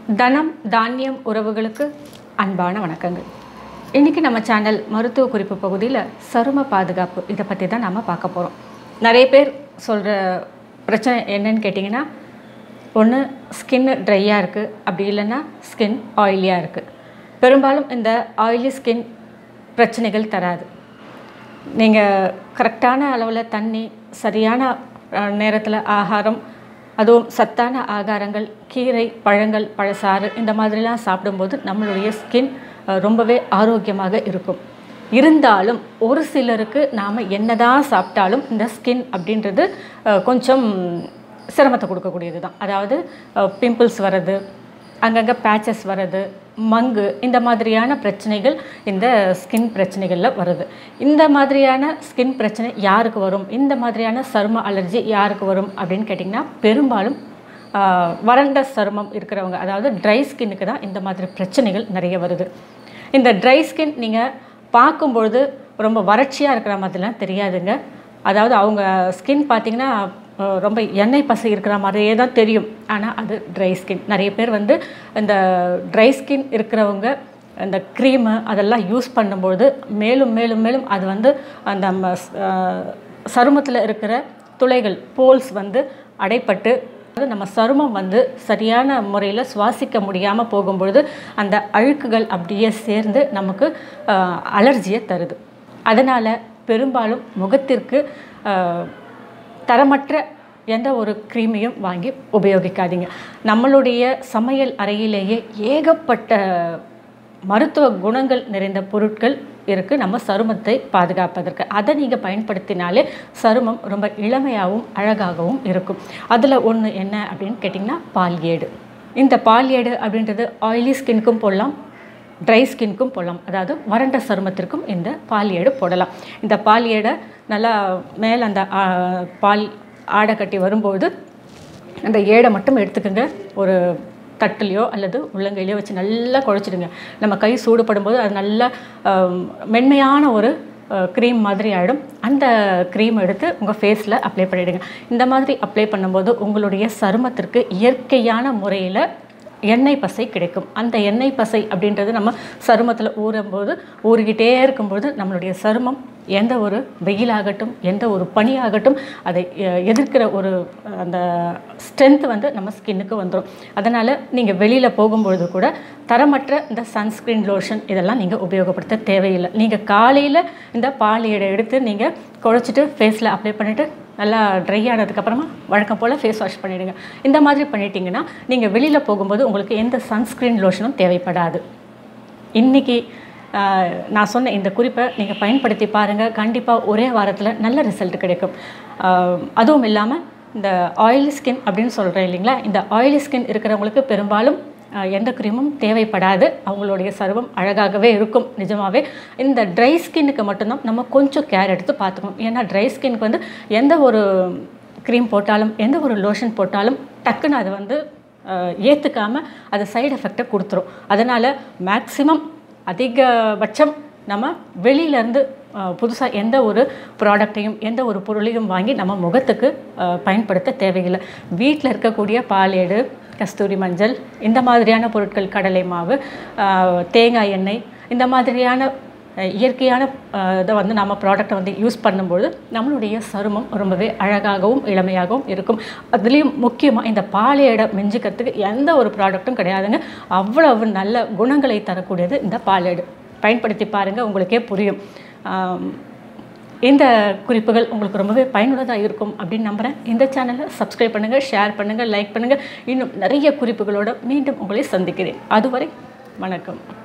தனம் தானியம் உறவுகளுக்கு அன்பான வணக்கங்கள் இன்றைக்கி நம்ம சேனல் மருத்துவ குறிப்பு பகுதியில் சரும பாதுகாப்பு இதை பற்றி தான் நாம் பார்க்க போகிறோம் நிறைய பேர் சொல்கிற பிரச்சனை என்னன்னு கேட்டிங்கன்னா ஒன்று ஸ்கின் ட்ரையாக இருக்குது அப்படி இல்லைன்னா ஸ்கின் ஆயிலியாக இருக்குது பெரும்பாலும் இந்த ஆயிலி ஸ்கின் பிரச்சனைகள் தராது நீங்கள் கரெக்டான அளவில் தண்ணி சரியான நேரத்தில் ஆகாரம் அதுவும் சத்தான ஆகாரங்கள் கீரை பழங்கள் பழசாறு இந்த மாதிரிலாம் சாப்பிடும்போது நம்மளுடைய ஸ்கின் ரொம்பவே ஆரோக்கியமாக இருக்கும் இருந்தாலும் ஒரு சிலருக்கு நாம் என்னதான் சாப்பிட்டாலும் இந்த ஸ்கின் அப்படின்றது அஹ், கொஞ்சம் சிரமத்தை கொடுக்கக்கூடியது தான் அதாவது பிம்பிள்ஸ் வர்றது அங்கங்கே பேச்சஸ் வர்றது மங்கு இந்த மாதிரியான பிரச்சனைகள் இந்த ஸ்கின் பிரச்சனைகளில் வருது இந்த மாதிரியான ஸ்கின் பிரச்சனை யாருக்கு வரும் இந்த மாதிரியான சரும அலர்ஜி யாருக்கு வரும் அப்படின்னு கேட்டிங்கன்னா பெரும்பாலும் ஆஹ், வறண்ட சருமம் இருக்கிறவங்க அதாவது ட்ரை ஸ்கின்னுக்கு தான் இந்த மாதிரி பிரச்சனைகள் நிறைய வருது இந்த ட்ரை ஸ்கின் நீங்கள் பார்க்கும்பொழுது ரொம்ப வறட்சியாக இருக்கிற மாதிரிலாம் தெரியாதுங்க அதாவது அவங்க ஸ்கின் பார்த்தீங்கன்னா அஹ், ரொம்ப எண்ணெய் பசை இருக்கிற மாதிரியே தான் தெரியும் ஆனால் அது ட்ரை ஸ்கின் நிறைய பேர் வந்து இந்த ட்ரை ஸ்கின் இருக்கிறவங்க அந்த க்ரீமு அதெல்லாம் யூஸ் பண்ணும்பொழுது மேலும் மேலும் மேலும் அது வந்து அந்த ம ஸ்- அஹ், சருமத்தில் இருக்கிற துளைகள் போல்ஸ் வந்து அடைப்பட்டு அது நம்ம சருமம் வந்து சரியான முறையில் சுவாசிக்க முடியாமல் போகும்பொழுது அந்த அழுக்குகள் அப்படியே சேர்ந்து நமக்கு அஹ், அலர்ஜியை தருது அதனால் பெரும்பாலும் முகத்திற்கு அஹ், தரமற்ற எந்த ஒரு க்ரீமையும் வாங்கி உபயோகிக்காதீங்க நம்மளுடைய சமையல் அறையிலேயே ஏகப்பட்ட மருத்துவ குணங்கள் நிறைந்த பொருட்கள் இருக்குது நம்ம சருமத்தை பாதுகாப்பதற்கு அதை நீங்கள் பயன்படுத்தினாலே சருமம் ரொம்ப இளமையாகவும் அழகாகவும் இருக்கும் அதில் ஒன்று என்ன அப்படின்னு கேட்டிங்கன்னா பால் ஏடு இந்த பால் ஏடு அப்படின்றது ஆயிலி ஸ்கின்க்கும் போடலாம் ட்ரை ஸ்கின்க்கும் போடலாம் அதாவது வறண்ட சருமத்திற்கும் இந்த பால் ஏடு போடலாம் இந்த பால் ஏடை நல்லா மேலே அந்த ஆ, பால் ஆடை கட்டி வரும்போது அந்த ஏடை மட்டும் எடுத்துக்கோங்க ஒரு தட்டுலையோ அல்லது உள்ளங்கையிலையோ வச்சு நல்லா குழச்சிடுங்க நம்ம கை சூடுபடும்போது அது நல்லா ஆம், மென்மையான ஒரு க்ரீம் மாதிரி ஆகிடும் அந்த க்ரீம் எடுத்து உங்கள் ஃபேஸில் அப்ளை பண்ணிவிடுங்க இந்த மாதிரி அப்ளை பண்ணும்போது உங்களுடைய சருமத்திற்கு இயற்கையான முறையில் எண்ணெய் பசை கிடைக்கும் அந்த எண்ணெய் பசை அப்படின்றது நம்ம சருமத்தில் ஊறும்போது ஊறிக்கிட்டே இருக்கும்போது நம்மளுடைய சருமம் எந்த ஒரு வெயிலாகட்டும் எந்த ஒரு பனியாகட்டும் அதை எ- எதிர்க்கிற ஒரு அஹ், அந்த ஸ்ட்ரென்த் வந்து நம்ம ஸ்கின்னுக்கு வந்துடும் அதனால் நீங்கள் வெளியில் போகும்பொழுது கூட தரமற்ற இந்த சன்ஸ்க்ரீன் லோஷன் இதெல்லாம் நீங்கள் உபயோகப்படுத்த தேவையில்லை நீங்கள் காலையில் இந்த பால் எடை எடுத்து நீங்கள் குழச்சிட்டு ஃபேஸில் அப்ளை பண்ணிவிட்டு நல்லா ட்ரை ஆனதுக்கப்புறமா வழக்கம் போல் ஃபேஸ் வாஷ் பண்ணிவிடுங்க இந்த மாதிரி பண்ணிட்டீங்கன்னா நீங்கள் வெளியில் போகும்போது உங்களுக்கு எந்த சன்ஸ்க்ரீன் லோஷனும் தேவைப்படாது இன்றைக்கி நான் சொன்ன இந்த குறிப்பை நீங்கள் பயன்படுத்தி பாருங்கள் கண்டிப்பாக ஒரே வாரத்தில் நல்ல ரிசல்ட் கிடைக்கும் ஆஹ், அதுவும் இல்லாமல் இந்த ஆயிலி ஸ்கின் அப்படின்னு சொல்கிறேன் இல்லைங்களா இந்த ஆயிலி ஸ்கின் இருக்கிறவங்களுக்கு பெரும்பாலும் ஆஹ், எந்த க்ரீமும் தேவைப்படாது அவங்களுடைய சருமம் அழகாகவே இருக்கும் நிஜமாகவே இந்த ட்ரை ஸ்கின்னுக்கு மட்டும்தான் நம்ம கொஞ்சம் கேர் எடுத்து பார்த்துக்கணும் ஏன்னா ட்ரை ஸ்கின்க்கு வந்து எந்த ஒரு க்ரீம் போட்டாலும் எந்த ஒரு லோஷன் போட்டாலும் டக்குன்னு அது வந்து ஏற்றுக்காமல் அது சைடு எஃபெக்டை கொடுத்துரும் அதனால் மேக்ஸிமம் அதிகபட்சம் நம்ம வெளியிலேருந்து புதுசாக எந்த ஒரு ப்ராடக்டையும் எந்த ஒரு பொருளையும் வாங்கி நம்ம முகத்துக்கு அஹ், பயன்படுத்த தேவையில்லை வீட்டில் இருக்கக்கூடிய பாலேடு கஸ்தூரி மஞ்சள் இந்த மாதிரியான பொருட்கள் கடலை மாவு அஹ், தேங்காய் எண்ணெய் இந்த மாதிரியான அஹ், இயற்கையான அஹ், இதை வந்து நம்ம ப்ராடக்டை வந்து யூஸ் பண்ணும்பொழுது நம்மளுடைய சருமம் ரொம்பவே அழகாகவும் இளமையாகவும் இருக்கும் அதுலேயும் முக்கியமாக இந்த பாலையடை மிஞ்சிக்கிறதுக்கு எந்த ஒரு ப்ராடக்ட்டும் கிடையாதுங்க அவ்வளவு நல்ல குணங்களை தரக்கூடியது இந்த பாலேடு பயன்படுத்தி பாருங்கள் உங்களுக்கே புரியும் ஆம், இந்த குறிப்புகள் உங்களுக்கு ரொம்பவே பயனுள்ளதாக இருக்கும் அப்படின்னு நம்புகிறேன் இந்த சேனலை சப்ஸ்கிரைப் பண்ணுங்கள் ஷேர் பண்ணுங்கள் லைக் பண்ணுங்கள் இன்னும் நிறைய குறிப்புகளோடு மீண்டும் உங்களை சந்திக்கிறேன் அதுவரை வணக்கம்